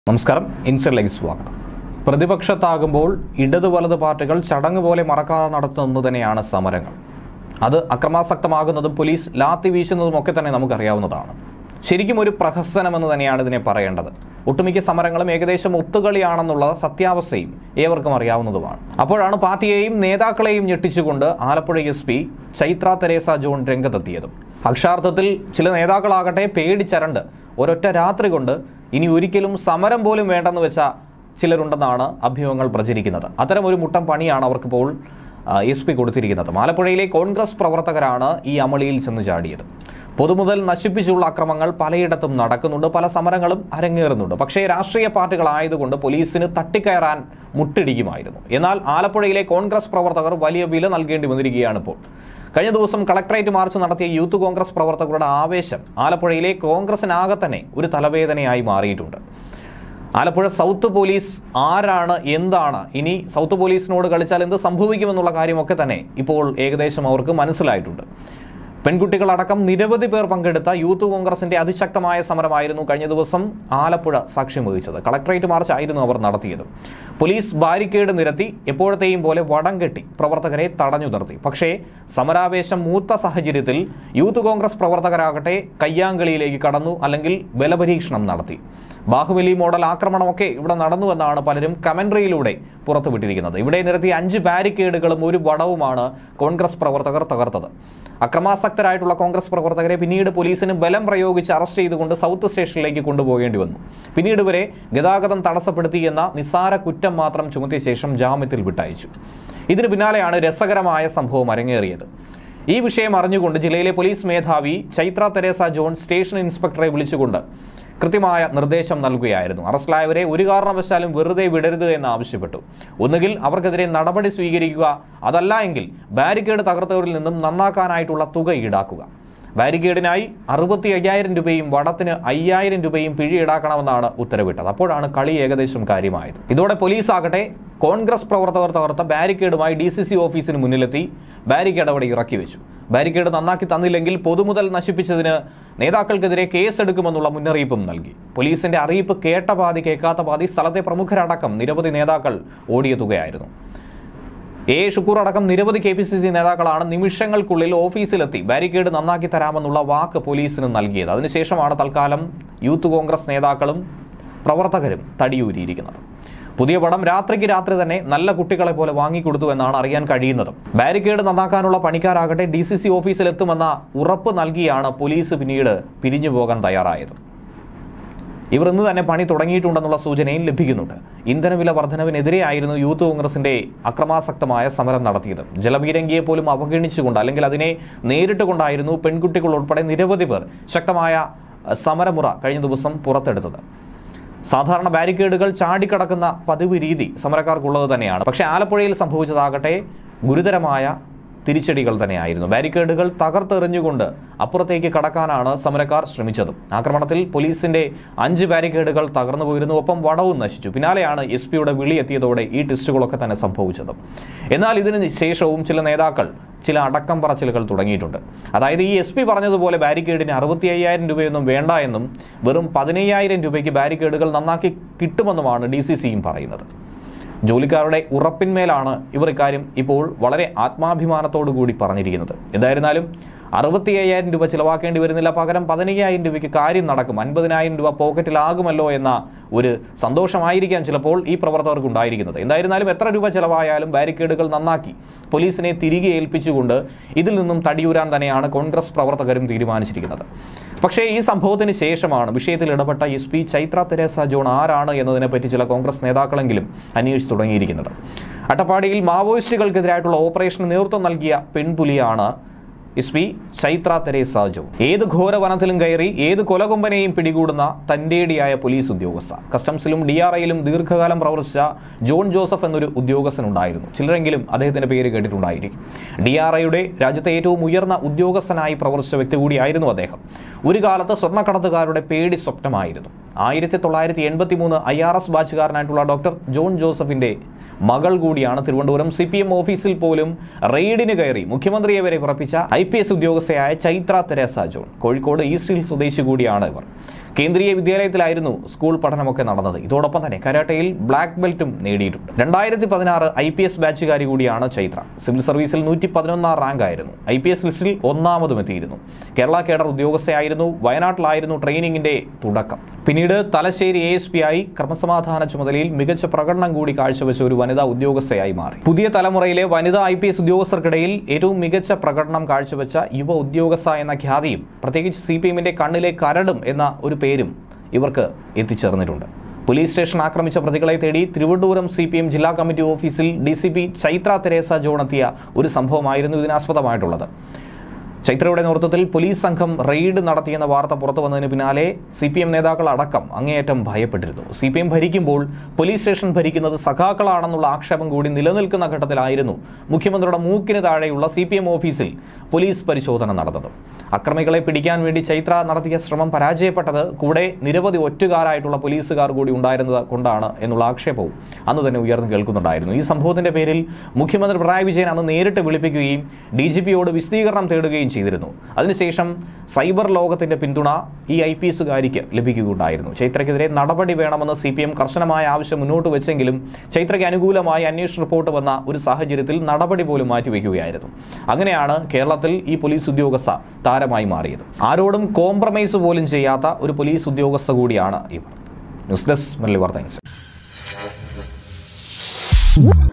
നമസ്കാരം ഇൻസൈഡിലേക്ക് സ്വാഗതം പ്രതിപക്ഷത്താകുമ്പോൾ ഇടത് വലത് പാർട്ടികൾ ചടങ്ങ് പോലെ മറക്കാതെ നടത്തുന്നത് തന്നെയാണ് സമരങ്ങൾ അത് അക്രമാസക്തമാകുന്നതും പോലീസ് ലാത്തി വീശുന്നതും ഒക്കെ തന്നെ നമുക്കറിയാവുന്നതാണ് ശരിക്കും ഒരു പ്രഹസനമെന്ന് തന്നെയാണ് ഇതിനെ പറയേണ്ടത് ഒട്ടുമിക്ക സമരങ്ങളും ഏകദേശം ഒത്തുകളിയാണെന്നുള്ള സത്യാവസ്ഥയും ഏവർക്കും അറിയാവുന്നതുമാണ് അപ്പോഴാണ് പാർട്ടിയെയും നേതാക്കളെയും ഞെട്ടിച്ചുകൊണ്ട് ആലപ്പുഴ എസ് പി ചൈത്ര തെരേസ ജോൺ രംഗത്തെത്തിയതും അക്ഷരാർത്ഥത്തിൽ ചില നേതാക്കളാകട്ടെ പേടിച്ചരണ്ട് ഒരൊറ്റ രാത്രി കൊണ്ട് ഇനി ഒരിക്കലും സമരം പോലും വേണ്ടെന്ന് വെച്ച ചിലരുണ്ടെന്നാണ് അഭ്യൂഹങ്ങൾ പ്രചരിക്കുന്നത് അത്തരം ഒരു മുട്ടം പണിയാണ് അവർക്കിപ്പോൾ എസ് പി കൊടുത്തിരിക്കുന്നത് ആലപ്പുഴയിലെ കോൺഗ്രസ് പ്രവർത്തകരാണ് ഈ അമളിയിൽ ചെന്ന് ചാടിയത് പൊതുമുതൽ നശിപ്പിച്ചുള്ള അക്രമങ്ങൾ പലയിടത്തും നടക്കുന്നുണ്ട് പല സമരങ്ങളും അരങ്ങേറുന്നുണ്ട് പക്ഷേ രാഷ്ട്രീയ പാർട്ടികളായതുകൊണ്ട് പോലീസിന് തട്ടിക്കയറാൻ മുട്ടിടിക്കുമായിരുന്നു എന്നാൽ ആലപ്പുഴയിലെ കോൺഗ്രസ് പ്രവർത്തകർ വലിയ വില നൽകേണ്ടി വന്നിരിക്കുകയാണ് ഇപ്പോൾ കഴിഞ്ഞ ദിവസം കളക്ടറേറ്റ് മാർച്ച് നടത്തിയ യൂത്ത് കോൺഗ്രസ് പ്രവർത്തകരുടെ ആവേശം ആലപ്പുഴയിലെ കോൺഗ്രസിനാകെ തന്നെ ഒരു തലവേദനയായി മാറിയിട്ടുണ്ട് ആലപ്പുഴ സൗത്ത് പോലീസ് ആരാണ് എന്താണ് ഇനി സൗത്ത് പോലീസിനോട് കളിച്ചാൽ എന്ത് സംഭവിക്കുമെന്നുള്ള കാര്യമൊക്കെ തന്നെ ഇപ്പോൾ ഏകദേശം അവർക്ക് മനസ്സിലായിട്ടുണ്ട് പെൺകുട്ടികളടക്കം നിരവധി പേർ പങ്കെടുത്ത യൂത്ത് കോൺഗ്രസിന്റെ അതിശക്തമായ സമരമായിരുന്നു കഴിഞ്ഞ ദിവസം ആലപ്പുഴ സാക്ഷ്യം വഹിച്ചത് കളക്ടറേറ്റ് മാർച്ച് ആയിരുന്നു അവർ നടത്തിയത് പോലീസ് ബാരിക്കേഡ് നിരത്തി എപ്പോഴത്തെയും പോലെ വടം കെട്ടി പ്രവർത്തകരെ തടഞ്ഞു നിർത്തി പക്ഷേ സമരാവേശം മൂത്ത സാഹചര്യത്തിൽ യൂത്ത് കോൺഗ്രസ് പ്രവർത്തകരാകട്ടെ കയ്യാങ്കളിയിലേക്ക് കടന്നു അല്ലെങ്കിൽ ബലപരീക്ഷണം നടത്തി ബാഹുബലി മോഡൽ ആക്രമണമൊക്കെ ഇവിടെ നടന്നുവെന്നാണ് പലരും കമന്ററിയിലൂടെ പുറത്തുവിട്ടിരിക്കുന്നത് ഇവിടെ നിരത്തിയ അഞ്ച് ബാരിക്കേഡുകളും ഒരു വടവുമാണ് കോൺഗ്രസ് പ്രവർത്തകർ തകർത്തത് അക്രമാസക്തരായിട്ടുള്ള കോൺഗ്രസ് പ്രവർത്തകരെ പിന്നീട് പോലീസിന് ബലം പ്രയോഗിച്ച് അറസ്റ്റ് ചെയ്തുകൊണ്ട് സൗത്ത് സ്റ്റേഷനിലേക്ക് കൊണ്ടുപോകേണ്ടി വന്നു പിന്നീട് ഇവരെ ഗതാഗതം തടസ്സപ്പെടുത്തി എന്ന നിസ്സാര കുറ്റം മാത്രം ചുമത്തിയ ശേഷം ജാമ്യത്തിൽ വിട്ടയച്ചു ഇതിന് പിന്നാലെയാണ് രസകരമായ സംഭവം അരങ്ങേറിയത് ഈ വിഷയം അറിഞ്ഞുകൊണ്ട് ജില്ലയിലെ പോലീസ് മേധാവി ചൈത്ര തെരേസ ജോൺ സ്റ്റേഷൻ ഇൻസ്പെക്ടറെ വിളിച്ചുകൊണ്ട് കൃത്യമായ നിർദ്ദേശം നൽകുകയായിരുന്നു അറസ്റ്റിലായവരെ ഒരു കാരണവശാലും വെറുതെ വിടരുത് എന്ന് ആവശ്യപ്പെട്ടു ഒന്നുകിൽ അവർക്കെതിരെ നടപടി സ്വീകരിക്കുക അതല്ല എങ്കിൽ ബാരിക്കേഡ് തകർത്തവരിൽ നിന്നും നന്നാക്കാനായിട്ടുള്ള തുക ഈടാക്കുക ബാരിക്കേഡിനായി അറുപത്തി അയ്യായിരം രൂപയും വടത്തിന് അയ്യായിരം രൂപയും പിഴ ഈടാക്കണമെന്നാണ് ഉത്തരവിട്ടത് അപ്പോഴാണ് കളി ഏകദേശം കാര്യമായത് ഇതോടെ പോലീസ് ആകട്ടെ കോൺഗ്രസ് പ്രവർത്തകർ തകർത്ത ബാരിക്കേഡുമായി ഡി സി സി ഓഫീസിന് മുന്നിലെത്തി ബാരിക്കേഡ് അവിടെ ഇറക്കി വെച്ചു ബാരിക്കേഡ് നന്നാക്കി തന്നില്ലെങ്കിൽ പൊതുമുതൽ നശിപ്പിച്ചതിന് നേതാക്കൾക്കെതിരെ കേസെടുക്കുമെന്നുള്ള മുന്നറിയിപ്പും നൽകി പോലീസിന്റെ അറിയിപ്പ് കേട്ട പാതി കേൾക്കാത്ത പാതി സ്ഥലത്തെ പ്രമുഖരടക്കം നിരവധി നേതാക്കൾ ഓടിയെത്തുകയായിരുന്നു എ ഷുക്കൂർ അടക്കം നിരവധി കെ പി സി സി നേതാക്കളാണ് നിമിഷങ്ങൾക്കുള്ളിൽ ഓഫീസിലെത്തി ബാരിക്കേഡ് നന്നാക്കി തരാമെന്നുള്ള വാക്ക് പോലീസിന് നൽകിയത് അതിനുശേഷമാണ് തൽക്കാലം യൂത്ത് കോൺഗ്രസ് നേതാക്കളും പ്രവർത്തകരും തടിയൂരിയിരിക്കുന്നത് പുതിയ പടം രാത്രിക്ക് രാത്രി തന്നെ നല്ല കുട്ടികളെ പോലെ വാങ്ങിക്കൊടുത്തു എന്നാണ് അറിയാൻ കഴിയുന്നത് ബാരിക്കേഡ് നന്നാക്കാനുള്ള പണിക്കാരാകട്ടെ ഡി സി സി ഓഫീസിലെത്തുമെന്ന ഉറപ്പ് നൽകിയാണ് പോലീസ് പിന്നീട് പിരിഞ്ഞു പോകാൻ തയ്യാറായത് ഇവർ ഇന്ന് തന്നെ പണി തുടങ്ങിയിട്ടുണ്ടെന്നുള്ള സൂചനയും ലഭിക്കുന്നുണ്ട് ഇന്ധനവില വർധനവിനെതിരെയായിരുന്നു യൂത്ത് കോൺഗ്രസിന്റെ അക്രമാസക്തമായ സമരം നടത്തിയത് ജലപീരങ്കിയെ പോലും അവഗണിച്ചുകൊണ്ട് അല്ലെങ്കിൽ അതിനെ നേരിട്ട് കൊണ്ടായിരുന്നു പെൺകുട്ടികൾ ഉൾപ്പെടെ നിരവധി പേർ ശക്തമായ അഹ്, സമരമുറ കഴിഞ്ഞ ദിവസം പുറത്തെടുത്തത് സാധാരണ ബാരിക്കേഡുകൾ ചാടിക്കടക്കുന്ന പതിവ് രീതി സമരക്കാർക്കുള്ളത് തന്നെയാണ് പക്ഷേ ആലപ്പുഴയിൽ സംഭവിച്ചതാകട്ടെ ഗുരുതരമായ തിരിച്ചടികൾ തന്നെയായിരുന്നു ബാരിക്കേഡുകൾ തകർത്തെറിഞ്ഞുകൊണ്ട് അപ്പുറത്തേക്ക് കടക്കാനാണ് സമരക്കാർ ശ്രമിച്ചത് ആക്രമണത്തിൽ പോലീസിന്റെ അഞ്ച് ബാരിക്കേഡുകൾ തകർന്നു പോയിരുന്നു ഒപ്പം വടവും നശിച്ചു പിന്നാലെയാണ് എസ് പിയുടെ വിളി എത്തിയതോടെ ഈ ടെസ്റ്റുകളൊക്കെ തന്നെ സംഭവിച്ചത് എന്നാൽ ഇതിന് ശേഷവും ചില നേതാക്കൾ ചില അടക്കം പറച്ചിലുകൾ തുടങ്ങിയിട്ടുണ്ട് അതായത് ഈ എസ് പി പറഞ്ഞതുപോലെ ബാരിക്കേഡിന് അറുപത്തി അയ്യായിരം രൂപയൊന്നും വേണ്ട എന്നും വെറും പതിനയ്യായിരം രൂപയ്ക്ക് ബാരിക്കേഡുകൾ നന്നാക്കി കിട്ടുമെന്നുമാണ് ഡി സി സിയും പറയുന്നത് ജോലിക്കാരുടെ ഉറപ്പിന്മേലാണ് ഇവർ ഇക്കാര്യം ഇപ്പോൾ വളരെ ആത്മാഭിമാനത്തോടു കൂടി പറഞ്ഞിരിക്കുന്നത് എന്തായിരുന്നാലും അറുപത്തി അയ്യായിരം രൂപ ചിലവാക്കേണ്ടി വരുന്നില്ല പകരം പതിനയ്യായിരം രൂപയ്ക്ക് കാര്യം നടക്കും അൻപതിനായിരം രൂപ പോക്കറ്റിലാകുമല്ലോ എന്ന ഒരു സന്തോഷമായിരിക്കാം ചിലപ്പോൾ ഈ പ്രവർത്തകർക്ക് ഉണ്ടായിരിക്കുന്നത് എന്തായിരുന്നാലും എത്ര രൂപ ചിലവായാലും ബാരിക്കേഡുകൾ നന്നാക്കി പോലീസിനെ തിരികെ ഏൽപ്പിച്ചുകൊണ്ട് ഇതിൽ നിന്നും തടിയൂരാൻ തന്നെയാണ് കോൺഗ്രസ് പ്രവർത്തകരും തീരുമാനിച്ചിരിക്കുന്നത് പക്ഷേ ഈ സംഭവത്തിന് ശേഷമാണ് വിഷയത്തിൽ ഇടപെട്ട എസ് പി ചൈത്ര തെരേസ ജോൺ ആരാണ് എന്നതിനെപ്പറ്റി ചില കോൺഗ്രസ് നേതാക്കളെങ്കിലും അന്വേഷിച്ചു തുടങ്ങിയിരിക്കുന്നത് അട്ടപ്പാടിയിൽ മാവോയിസ്റ്റുകൾക്കെതിരായിട്ടുള്ള ഓപ്പറേഷന് നേതൃത്വം നൽകിയ പെൺപുലിയാണ് എസ് പി ചൈത്ര തെരേസ ജോൺ ഏത് ഘോരവനത്തിലും കയറി ഏത് കൊലകൊമ്പനെയും പിടികൂടുന്ന തന്റേടിയായ പോലീസ് ഉദ്യോഗസ്ഥ കസ്റ്റംസിലും ഡി ആർ ഐയിലും ദീർഘകാലം പ്രവർത്തിച്ച ജോൺ ജോസഫ് എന്നൊരു ഉദ്യോഗസ്ഥനുണ്ടായിരുന്നു ചിലരെങ്കിലും അദ്ദേഹത്തിന്റെ പേര് കേട്ടിട്ടുണ്ടായിരിക്കും ഡി ആർ ഐയുടെ രാജ്യത്തെ ഏറ്റവും ഉയർന്ന ഉദ്യോഗസ്ഥനായി പ്രവർത്തിച്ച വ്യക്തി കൂടിയായിരുന്നു അദ്ദേഹം ഒരു കാലത്ത് സ്വർണ്ണക്കടത്തുകാരുടെ പേടി സ്വപ്നമായിരുന്നു ആയിരത്തി തൊള്ളായിരത്തി എൺപത്തി മൂന്ന് ഐ ആർ എസ് ബാച്ചുകാരനായിട്ടുള്ള ഡോക്ടർ ജോൺ ജോസഫിന്റെ മകൾ കൂടിയാണ് തിരുവനന്തപുരം സി പി എം ഓഫീസിൽ പോലും റെയ്ഡിന് കയറി മുഖ്യമന്ത്രിയെ വരെ ഉറപ്പിച്ച ഐ പി എസ് ഉദ്യോഗസ്ഥയായ ചൈത്ര തെരേസ ജോൺ കോഴിക്കോട് ഈസ്റ്റ് ഹിൽ സ്വദേശി കൂടിയാണ് ഇവർ കേന്ദ്രീയ വിദ്യാലയത്തിലായിരുന്നു സ്കൂൾ പഠനമൊക്കെ നടന്നത് ഇതോടൊപ്പം തന്നെ കരാട്ടയിൽ ബ്ലാക്ക് ബെൽറ്റും നേടിയിട്ടുണ്ട് രണ്ടായിരത്തി പതിനാറ് ഐ പി എസ് ബാച്ചുകാരി കൂടിയാണ് ചൈത്ര സിവിൽ സർവീസിൽ നൂറ്റി പതിനൊന്നാം റാങ്ക് ആയിരുന്നു ഐ പി എസ് ലിസ്റ്റിൽ ഒന്നാമതും എത്തിയിരുന്നു കേരള കേഡർ ഉദ്യോഗസ്ഥയായിരുന്നു വയനാട്ടിലായിരുന്നു ട്രെയിനിങ്ങിന്റെ തുടക്കം പിന്നീട് തലശ്ശേരി എ എസ് പി ആയി ക്രമസമാധാന ചുമതലയിൽ മികച്ച പ്രകടനം കൂടി കാഴ്ചവെച്ച ഒരു വനിതാ ഉദ്യോഗസ്ഥയായി മാറി പുതിയ തലമുറയിലെ വനിതാ ഐ പി എസ് ഉദ്യോഗസ്ഥർക്കിടയിൽ ഏറ്റവും മികച്ച പ്രകടനം കാഴ്ചവെച്ച യുവ ഉദ്യോഗസ്ഥ എന്ന ഖ്യാതിയും പ്രത്യേകിച്ച് സി പി എമ്മിന്റെ കണ്ണിലെ കരടും എന്ന ഒരു പേരും ഇവർക്ക് എത്തിച്ചേർന്നിട്ടുണ്ട് പോലീസ് സ്റ്റേഷൻ ആക്രമിച്ച പ്രതികളെ തേടി തിരുവനന്തപുരം സി പി എം ജില്ലാ കമ്മിറ്റി ഓഫീസിൽ D C P Chaitra Teresa John എത്തിയ ഒരു സംഭവമായിരുന്നു ഇതിനാസ്പദമായിട്ടുള്ളത് ചൈത്രയുടെ നേതൃത്വത്തിൽ പോലീസ് സംഘം റെയ്ഡ് നടത്തിയെന്ന വാർത്ത പുറത്തു വന്നതിന് പിന്നാലെ സി പി എം നേതാക്കൾ അടക്കം അങ്ങേയറ്റം ഭയപ്പെട്ടിരുന്നു സി പി എം ഭരിക്കുമ്പോൾ പോലീസ് സ്റ്റേഷൻ ഭരിക്കുന്നത് സഖാക്കളാണെന്നുള്ള ആക്ഷേപം കൂടി നിലനിൽക്കുന്ന ഘട്ടത്തിലായിരുന്നു മുഖ്യമന്ത്രിയുടെ മൂക്കിന് താഴെയുള്ള സി പി എം ഓഫീസിൽ പോലീസ് പരിശോധന നടന്നത് അക്രമികളെ പിടിക്കാൻ വേണ്ടി ചൈത്ര നടത്തിയ ശ്രമം പരാജയപ്പെട്ടത് കൂടെ നിരവധി ഒറ്റുകാരായിട്ടുള്ള പോലീസുകാർ കൂടി ഉണ്ടായിരുന്നത് കൊണ്ടാണ് എന്നുള്ള ആക്ഷേപവും അന്ന് തന്നെ ഉയർന്നു കേൾക്കുന്നുണ്ടായിരുന്നു ഈ സംഭവത്തിന്റെ പേരിൽ മുഖ്യമന്ത്രി പിണറായി വിജയൻ അന്ന് നേരിട്ട് വിളിപ്പിക്കുകയും ഡി ജി പിയോട് വിശദീകരണം തേടുകയും ചെയ്തിരുന്നു അതിനുശേഷം സൈബർ ലോകത്തിന്റെ പിന്തുണ ഈ ഐ പി എസുകാരിക്ക് ലഭിക്കുകയുണ്ടായിരുന്നു ചൈത്രയ്ക്കെതിരെ നടപടി വേണമെന്ന് സി പി എം കർശനമായ ആവശ്യം മുന്നോട്ട് വെച്ചെങ്കിലും ചൈത്രയ്ക്ക് അനുകൂലമായി അന്വേഷണ റിപ്പോർട്ട് വന്ന ഒരു സാഹചര്യത്തിൽ നടപടി പോലും മാറ്റിവെക്കുകയായിരുന്നു അങ്ങനെയാണ് കേരളത്തിൽ ഈ പോലീസ് ഉദ്യോഗസ്ഥ താരമായി മാറിയത് ആരോടും കോംപ്രമൈസ് പോലും ചെയ്യാത്ത ഒരു പോലീസ് ഉദ്യോഗസ്ഥ കൂടിയാണ് ഇവർ ന്യൂസ് ഡെസ്ക് മുരളി വാർത്ത